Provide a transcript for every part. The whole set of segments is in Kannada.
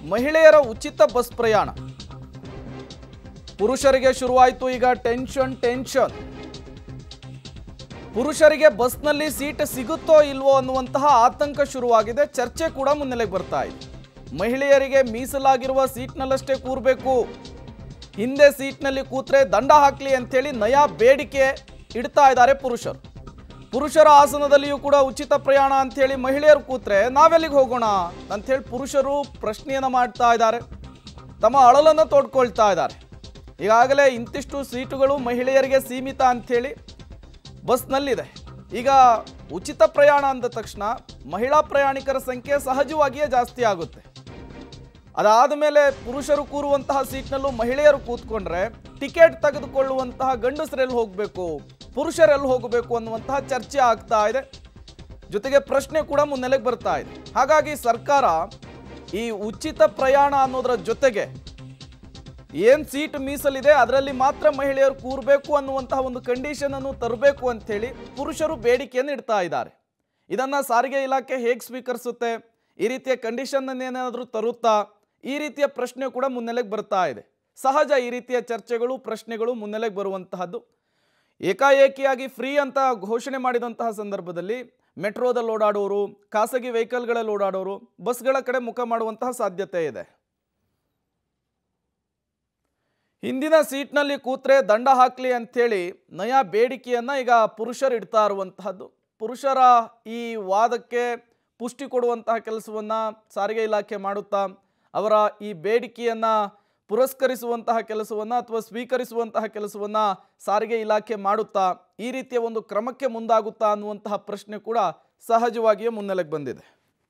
ಮಹಿಳೆಯರ ಉಚಿತ ಬಸ್ ಪ್ರಯಾಣ ಪುರುಷರಿಗೆ ಶುರುವಾಯಿತು ಈಗ ಟೆನ್ಷನ್ ಟೆನ್ಷನ್ ಪುರುಷರಿಗೆ ಬಸ್ನಲ್ಲಿ ಸೀಟ್ ಸಿಗುತ್ತೋ ಇಲ್ವೋ ಅನ್ನುವಂತಹ ಆತಂಕ ಶುರುವಾಗಿದೆ ಚರ್ಚೆ ಕೂಡ ಮುನ್ನೆಲೆಗೆ ಬರ್ತಾ ಇದೆ ಮಹಿಳೆಯರಿಗೆ ಮೀಸಲಾಗಿರುವ ಸೀಟ್ನಲ್ಲಷ್ಟೇ ಕೂರಬೇಕು ಹಿಂದೆ ಸೀಟ್ನಲ್ಲಿ ಕೂತ್ರೆ ದಂಡ ಹಾಕ್ಲಿ ಅಂತೇಳಿ ನಯಾ ಬೇಡಿಕೆ ಇಡ್ತಾ ಇದ್ದಾರೆ ಪುರುಷರು ಪುರುಷರ ಆಸನದಲ್ಲಿಯೂ ಕೂಡ ಉಚಿತ ಪ್ರಯಾಣ ಅಂಥೇಳಿ ಮಹಿಳೆಯರು ಕೂತ್ರೆ ನಾವೆಲ್ಲಿಗೆ ಹೋಗೋಣ ಅಂಥೇಳಿ ಪುರುಷರು ಪ್ರಶ್ನೆಯನ್ನು ಮಾಡ್ತಾ ಇದ್ದಾರೆ ತಮ್ಮ ಅಳಲನ್ನು ತೋಡ್ಕೊಳ್ತಾ ಇದ್ದಾರೆ ಈಗಾಗಲೇ ಇಂತಿಷ್ಟು ಸೀಟುಗಳು ಮಹಿಳೆಯರಿಗೆ ಸೀಮಿತ ಅಂಥೇಳಿ ಬಸ್ನಲ್ಲಿದೆ ಈಗ ಉಚಿತ ಪ್ರಯಾಣ ಅಂದ ತಕ್ಷಣ ಮಹಿಳಾ ಪ್ರಯಾಣಿಕರ ಸಂಖ್ಯೆ ಸಹಜವಾಗಿಯೇ ಜಾಸ್ತಿ ಆಗುತ್ತೆ ಅದಾದ ಮೇಲೆ ಪುರುಷರು ಕೂರುವಂತಹ ಸೀಟ್ನಲ್ಲೂ ಮಹಿಳೆಯರು ಕೂತ್ಕೊಂಡ್ರೆ ಟಿಕೆಟ್ ತೆಗೆದುಕೊಳ್ಳುವಂತಹ ಗಂಡಸರೆಲ್ಲಿ ಹೋಗಬೇಕು ಪುರುಷರೆಲ್ಲಿ ಹೋಗಬೇಕು ಅನ್ನುವಂತಹ ಚರ್ಚೆ ಆಗ್ತಾ ಇದೆ ಜೊತೆಗೆ ಪ್ರಶ್ನೆ ಕೂಡ ಮುನ್ನೆಲೆಗೆ ಬರ್ತಾ ಇದೆ ಹಾಗಾಗಿ ಸರ್ಕಾರ ಈ ಉಚಿತ ಪ್ರಯಾಣ ಅನ್ನೋದರ ಜೊತೆಗೆ ಏನ್ ಸೀಟ್ ಮೀಸಲಿದೆ ಅದರಲ್ಲಿ ಮಾತ್ರ ಮಹಿಳೆಯರು ಕೂರಬೇಕು ಅನ್ನುವಂತಹ ಒಂದು ಕಂಡೀಷನ್ ಅನ್ನು ತರಬೇಕು ಅಂತೇಳಿ ಪುರುಷರು ಬೇಡಿಕೆಯನ್ನು ಇಡ್ತಾ ಇದ್ದಾರೆ ಇದನ್ನ ಸಾರಿಗೆ ಇಲಾಖೆ ಹೇಗೆ ಸ್ವೀಕರಿಸುತ್ತೆ ಈ ರೀತಿಯ ಕಂಡೀಷನ್ ಏನಾದರೂ ತರುತ್ತಾ ಈ ರೀತಿಯ ಪ್ರಶ್ನೆ ಕೂಡ ಮುನ್ನೆಲೆಗೆ ಬರ್ತಾ ಇದೆ ಸಹಜ ಈ ರೀತಿಯ ಚರ್ಚೆಗಳು ಪ್ರಶ್ನೆಗಳು ಮುನ್ನೆಲೆಗೆ ಬರುವಂತಹದ್ದು ಏಕಾಏಕಿಯಾಗಿ ಫ್ರೀ ಅಂತ ಘೋಷಣೆ ಮಾಡಿದಂತಹ ಸಂದರ್ಭದಲ್ಲಿ ಮೆಟ್ರೋದಲ್ಲಿ ಓಡಾಡೋರು ಖಾಸಗಿ ವೆಹಿಕಲ್ಗಳಲ್ಲಿ ಓಡಾಡೋರು ಬಸ್ಗಳ ಕಡೆ ಮುಖ ಮಾಡುವಂತಹ ಸಾಧ್ಯತೆ ಇದೆ ಹಿಂದಿನ ಸೀಟ್ನಲ್ಲಿ ಕೂತ್ರೆ ದಂಡ ಹಾಕ್ಲಿ ಅಂಥೇಳಿ ನಯಾ ಬೇಡಿಕೆಯನ್ನು ಈಗ ಪುರುಷರು ಇಡ್ತಾ ಇರುವಂತಹದ್ದು ಪುರುಷರ ಈ ವಾದಕ್ಕೆ ಪುಷ್ಟಿ ಕೊಡುವಂತಹ ಕೆಲಸವನ್ನು ಸಾರಿಗೆ ಇಲಾಖೆ ಮಾಡುತ್ತಾ ಅವರ ಈ ಬೇಡಿಕೆಯನ್ನು ಪುರಸ್ಕರಿಸುವಂತಹ ಕೆಲಸವನ್ನು ಅಥವಾ ಸ್ವೀಕರಿಸುವಂತಹ ಕೆಲಸವನ್ನು ಸಾರಿಗೆ ಇಲಾಖೆ ಮಾಡುತ್ತಾ ಈ ರೀತಿಯ ಒಂದು ಕ್ರಮಕ್ಕೆ ಮುಂದಾಗುತ್ತಾ ಅನ್ನುವಂತಹ ಪ್ರಶ್ನೆ ಕೂಡ ಸಹಜವಾಗಿಯೇ ಮುನ್ನೆಲೆಗೆ ಬಂದಿದೆ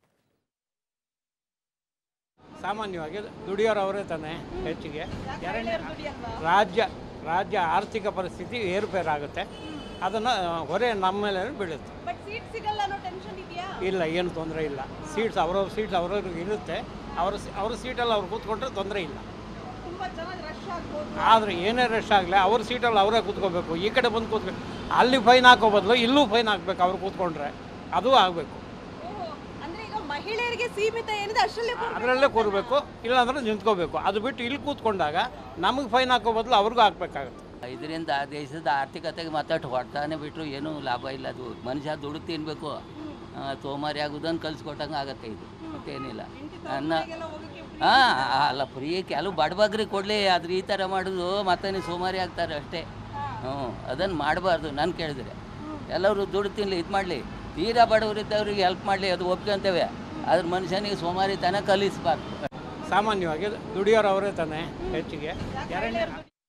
ಸಾಮಾನ್ಯವಾಗಿ ದುಡಿಯೋರು ಅವರೇ ತಾನೆ ಹೆಚ್ಚಿಗೆ ಎರಡನೇ ರಾಜ್ಯ ರಾಜ್ಯ ಆರ್ಥಿಕ ಪರಿಸ್ಥಿತಿ ಏರುಪೇರಾಗುತ್ತೆ ಅದನ್ನು ಹೊರೆ ನಮ್ಮ ಮೇಲೆ ಬೀಳುತ್ತೆ ಬಟ್ ಸೀಟ್ ಸಿಗಲ್ಲ ಅನ್ನೋ ಟೆನ್ಷನ್ ಇದೆಯಾ ಇಲ್ಲ ಏನು ತೊಂದರೆ ಇಲ್ಲ ಸೀಟ್ಸ್ ಅವ್ರವ್ರ ಸೀಟ್ಸ್ ಅವ್ರವ್ರಿಗೆ ಇರುತ್ತೆ ಅವ್ರ ಅವ್ರ ಸೀಟಲ್ಲಿ ಅವ್ರು ಕೂತ್ಕೊಂಡ್ರೆ ತೊಂದರೆ ಇಲ್ಲ ತುಂಬಾ ಜನ ರಶ್ ಆಗ್ಬೋದು ಆದರೆ ಏನೇ ರಶ್ ಆಗಲಿ ಅವ್ರ ಸೀಟಲ್ಲಿ ಅವರೇ ಕೂತ್ಕೋಬೇಕು ಈ ಕಡೆ ಬಂದು ಕೂತ್ಬೇಕು ಅಲ್ಲಿ ಫೈನ್ ಹಾಕೋ ಬದಲು ಇಲ್ಲೂ ಫೈನ್ ಹಾಕ್ಬೇಕು ಅವ್ರು ಕೂತ್ಕೊಂಡ್ರೆ ಅದು ಆಗಬೇಕು ಓಹೋ ಅಂದ್ರೆ ಈಗ ಮಹಿಳೆಯರಿಗೆ ಸೀಮಿತ ಏನಿದೆ ಅಷ್ಟರಲ್ಲೇ ಕೂರ್ಬೇಕು ಅದರಲ್ಲೇ ಕೂರಬೇಕು ಇಲ್ಲಾಂದ್ರೆ ನಿಂತ್ಕೋಬೇಕು ಅದು ಬಿಟ್ಟು ಇಲ್ಲಿ ಕೂತ್ಕೊಂಡಾಗ ನಮಗೆ ಫೈನ್ ಹಾಕೋ ಬದಲು ಅವ್ರಿಗೂ ಹಾಕ್ಬೇಕಾಗುತ್ತೆ ಇದರಿಂದ ದೇಶದ ಆರ್ಥಿಕತೆಗೆ ಮತ್ತಷ್ಟು ಹೊಡ್ತಾನೆ ಬಿಟ್ಟರು ಏನೂ ಲಾಭ ಇಲ್ಲ ಅದು ಮನುಷ್ಯ ದುಡ್ಡು ತಿನ್ನಬೇಕು ಸೋಮಾರಿ ಆಗೋದನ್ನು ಕಲಿಸ್ಕೊಟ್ಟಂಗೆ ಆಗತ್ತೆ ಇದು ಮತ್ತೇನಿಲ್ಲ ಅನ್ನ ಹಾಂ ಅಲ್ಲ ಫ್ರೀ ಕೆಲವು ಬಡಬಗ್ರಿಗೆ ಕೊಡಲಿ ಆದ್ರೆ ಈ ಥರ ಮಾಡೋದು ಮತ್ತೆ ನೀವು ಸೋಮಾರಿ ಆಗ್ತಾರೆ ಅಷ್ಟೇ ಹ್ಞೂ ಅದನ್ನು ಮಾಡಬಾರ್ದು ನಾನು ಕೇಳಿದ್ರೆ ಎಲ್ಲರೂ ದುಡ್ಡು ತಿನ್ನಲಿ ಇದು ಮಾಡಲಿ ತೀರಾ ಬಡವರಿದ್ದವ್ರಿಗೆ ಹೆಲ್ಪ್ ಮಾಡಲಿ ಅದು ಒಪ್ಕೊಂತೇವೆ ಆದ್ರೆ ಮನುಷ್ಯನಿಗೆ ಸೋಮಾರಿ ತನ ಕಲಿಸ್ಬಾರ್ದು ಸಾಮಾನ್ಯವಾಗಿ ದುಡಿಯೋರು ಅವರೇ ತಾನೆ ಹೆಚ್ಚಿಗೆ ಎರಡನೇ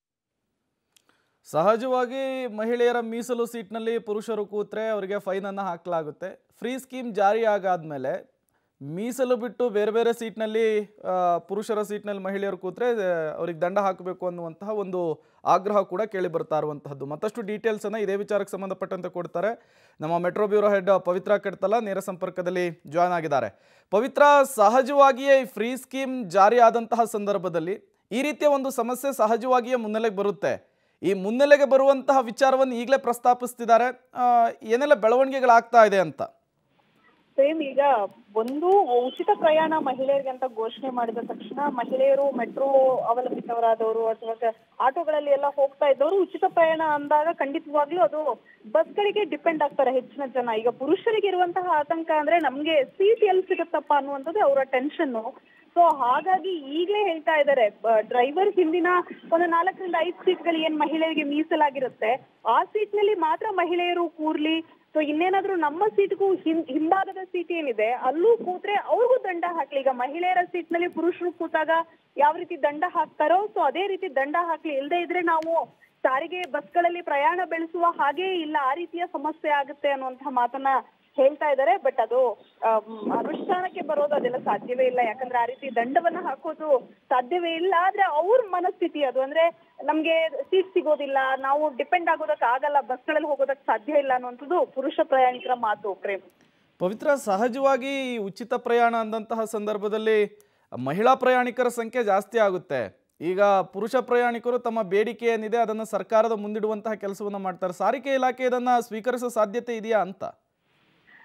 ಸಹಜವಾಗಿ ಮಹಿಳೆಯರ ಮೀಸಲು ಸೀಟ್ನಲ್ಲಿ ಪುರುಷರು ಕೂತ್ರೆ ಅವರಿಗೆ ಫೈನನ್ನು ಹಾಕಲಾಗುತ್ತೆ ಫ್ರೀ ಸ್ಕೀಮ್ ಜಾರಿ ಆಗಾದ್ಮೇಲೆ ಮೀಸಲು ಬಿಟ್ಟು ಬೇರೆ ಬೇರೆ ಸೀಟ್ನಲ್ಲಿ ಆ, ಪುರುಷರ ಸೀಟ್ನಲ್ಲಿ ಮಹಿಳೆಯರು ಕೂತ್ರೆ ಅವ್ರಿಗೆ ದಂಡ ಹಾಕಬೇಕು ಅನ್ನುವಂತಹ ಒಂದು ಆಗ್ರಹ ಕೂಡ ಕೇಳಿ ಬರ್ತಾ ಇರುವಂತಹದ್ದು ಮತ್ತಷ್ಟು ಡೀಟೇಲ್ಸನ್ನು ಇದೇ ವಿಚಾರಕ್ಕೆ ಸಂಬಂಧಪಟ್ಟಂತೆ ಕೊಡ್ತಾರೆ ನಮ್ಮ metro bureau head Pavithra Kadtala ನೇರ ಸಂಪರ್ಕದಲ್ಲಿ ಜಾಯ್ನ್ ಆಗಿದ್ದಾರೆ ಪವಿತ್ರ ಸಹಜವಾಗಿಯೇ ಈ ಫ್ರೀ ಸ್ಕೀಮ್ ಜಾರಿ ಆದಂತಹ ಸಂದರ್ಭದಲ್ಲಿ ಈ ರೀತಿಯ ಒಂದು ಸಮಸ್ಯೆ ಸಹಜವಾಗಿಯೇ ಮುನ್ನೆಲೆಗೆ ಬರುತ್ತೆ ಈ ಮುನ್ನೆಲೆಗೆ ಬರುವಂತಹ ವಿಚಾರವನ್ನು ಈಗಲೇ ಪ್ರಸ್ತಾಪಿಸ್ತಿದ್ದಾರೆ ಆ, ಏನೆಲ್ಲ ಬೆಳವಣಿಗೆಗಳಾಗ್ತಾ ಇದೆ ಅಂತ ಸೇಮ್ ಈಗ ಒಂದು ಉಚಿತ ಪ್ರಯಾಣ ಮಹಿಳೆಯರಿಗೆ ಅಂತ ಘೋಷಣೆ ಮಾಡಿದ ತಕ್ಷಣ ಮಹಿಳೆಯರು ಮೆಟ್ರೋ ಅವಲಂಬಿತವರಾದವರು ಅಥವಾ ಕ- ಆಟೋಗಳಲ್ಲಿ ಎಲ್ಲ ಹೋಗ್ತಾ ಇದ್ದವರು ಉಚಿತ ಪ್ರಯಾಣ ಅಂದಾಗ ಖಂಡಿತವಾಗ್ಲೂ ಅದು ಬಸ್ಗಳಿಗೆ ಡಿಪೆಂಡ್ ಆಗ್ತಾರೆ ಹೆಚ್ಚಿನ ಜನ ಈಗ ಪುರುಷರಿಗೆ ಇರುವಂತಹ ಆತಂಕ ಅಂದ್ರೆ ನಮ್ಗೆ ಸೀಟ್ ಎಲ್ಲಿ ಸಿಗುತ್ತಪ್ಪ ಅನ್ನುವಂಥದ್ದು ಅವರ ಟೆನ್ಷನ್ ಸೊ ಹಾಗಾಗಿ ಈಗಲೇ ಹೇಳ್ತಾ ಇದ್ದಾರೆ ಡ್ರೈವರ್ ಹಿಂದಿನ ಒಂದು ನಾಲ್ಕರಿಂದ ಐದು ಸೀಟ್ಗಳು ಏನ್ ಮಹಿಳೆಯರಿಗೆ ಮೀಸಲಾಗಿರುತ್ತೆ ಆ ಸೀಟ್ ನಲ್ಲಿ ಮಾತ್ರ ಮಹಿಳೆಯರು ಕೂರ್ಲಿ ಸೊ ಇನ್ನೇನಾದ್ರೂ ನಮ್ಮ ಸೀಟ್ಗೂ ಹಿಂ- ಹಿಂಭಾಗದ ಸೀಟ್ ಏನಿದೆ ಅಲ್ಲೂ ಕೂತ್ರೆ ಅವ್ರಿಗೂ ದಂಡ ಹಾಕ್ಲಿ ಈಗ ಮಹಿಳೆಯರ ಸೀಟ್ ನಲ್ಲಿ ಪುರುಷರು ಕೂತಾಗ ಯಾವ ರೀತಿ ದಂಡ ಹಾಕ್ತಾರೋ ಸೊ ಅದೇ ರೀತಿ ದಂಡ ಹಾಕ್ಲಿ ಇಲ್ಲದೆ ಇದ್ರೆ ನಾವು ಸಾರಿಗೆ ಬಸ್ಗಳಲ್ಲಿ ಪ್ರಯಾಣ ಬೆಳೆಸುವ ಹಾಗೆ ಇಲ್ಲ ಆ ರೀತಿಯ ಸಮಸ್ಯೆ ಆಗುತ್ತೆ ಅನ್ನುವಂತಹ ಮಾತನ್ನ ಹೇಳ್ತಾ ಇದ್ದಾರೆ ಬಟ್ ಅದು ಆಮ್, ಅನುಷ್ಠಾನಕ್ಕೆ ಬರೋದು ಅದೆಲ್ಲ ಸಾಧ್ಯವೇ ಇಲ್ಲ ಯಾಕಂದ್ರೆ ಆ ರೀತಿ ದಂಡವನ್ನ ಹಾಕೋದು ಸಾಧ್ಯವೇ ಇಲ್ಲ ಆದ್ರೆ ಅವ್ರ ಮನಸ್ಥಿತಿ ಅದು ಅಂದ್ರೆ ನಮ್ಗೆ ಸೀಟ್ ಸಿಗೋದಿಲ್ಲ ನಾವು ಡಿಪೆಂಡ್ ಆಗೋದಕ್ಕೆ ಆಗಲ್ಲ ಬಸ್ಗಳಲ್ಲಿ ಹೋಗೋದಕ್ಕೆ ಸಾಧ್ಯ ಇಲ್ಲ ಅನ್ನುವಂಥದ್ದು ಪುರುಷ ಪ್ರಯಾಣಿಕರ ಮಾತು ಪ್ರೇಮ್ ಪವಿತ್ರ ಸಹಜವಾಗಿ ಈ ಉಚಿತ ಪ್ರಯಾಣ ಅಂದಂತಹ ಸಂದರ್ಭದಲ್ಲಿ ಮಹಿಳಾ ಪ್ರಯಾಣಿಕರ ಸಂಖ್ಯೆ ಜಾಸ್ತಿ ಆಗುತ್ತೆ ಈಗ ಪುರುಷ ಪ್ರಯಾಣಿಕರು ತಮ್ಮ ಬೇಡಿಕೆ ಏನಿದೆ ಅದನ್ನು ಸರ್ಕಾರದ ಮುಂದಿಡುವಂತಹ ಕೆಲಸವನ್ನು ಮಾಡ್ತಾರೆ ಸಾರಿಗೆ ಇಲಾಖೆ ಇದನ್ನು ಸ್ವೀಕರಿಸೋ ಸಾಧ್ಯತೆ ಇದೆಯಾ ಅಂತ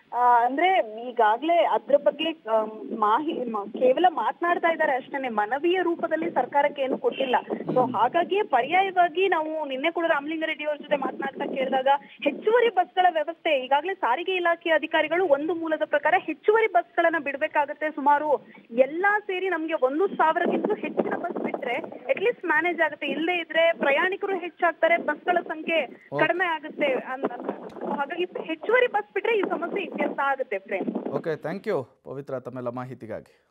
ಆ, ಅಂದ್ರೆ ಈಗಾಗ್ಲೇ ಅದ್ರ ಬಗ್ಗೆ ಆಮ್, ಮಾಹಿ ಮ- ಕೇವಲ ಮಾತನಾಡ್ತಾ ಇದ್ದಾರೆ ಅಷ್ಟೇನೆ ಮನವಿಯ ರೂಪದಲ್ಲಿ ಸರ್ಕಾರಕ್ಕೆ ಏನು ಕೊಟ್ಟಿಲ್ಲ ಸೊ ಹಾಗಾಗಿ ಪರ್ಯಾಯವಾಗಿ ನಾವು ನಿನ್ನೆ ಕೂಡ ರಾಮಲಿಂಗಾರೆಡ್ಡಿ ಅವ್ರ ಜೊತೆ ಮಾತನಾಡ್ತಾ ಕೇಳಿದಾಗ ಹೆಚ್ಚುವರಿ ಬಸ್ಗಳ ವ್ಯವಸ್ಥೆ ಈಗಾಗಲೇ ಸಾರಿಗೆ ಇಲಾಖೆ ಅಧಿಕಾರಿಗಳು ಒಂದು ಮೂಲದ ಪ್ರಕಾರ ಹೆಚ್ಚುವರಿ ಬಸ್ಗಳನ್ನ ಬಿಡ್ಬೇಕಾಗತ್ತೆ ಸುಮಾರು ಎಲ್ಲಾ ಸೇರಿ ನಮ್ಗೆ ಒಂದು ಸಾವಿರಕ್ಕಿಂತ ಹೆಚ್ಚಿನ ಬಸ್ ಬಿಟ್ರೆ ಅಟ್ಲೀಸ್ಟ್ ಮ್ಯಾನೇಜ್ ಆಗುತ್ತೆ ಇಲ್ಲದೆ ಇದ್ರೆ ಪ್ರಯಾಣಿಕರು ಹೆಚ್ಚಾಗ್ತಾರೆ ಬಸ್ಗಳ ಸಂಖ್ಯೆ ಕಡಿಮೆ ಆಗುತ್ತೆ ಅನ್- ಅನ್- ಹಾಗಾಗಿ ಹೆಚ್ಚುವರಿ ಬಸ್ ಬಿಟ್ರೆ ಈ ಸಮಸ್ಯೆ ಇತ್ಯರ್ಥ ಆಗುತ್ತೆ friend okay thank you Pavithra ತಮ್ಮೆಲ್ಲ ಮಾಹಿತಿಗಾಗಿ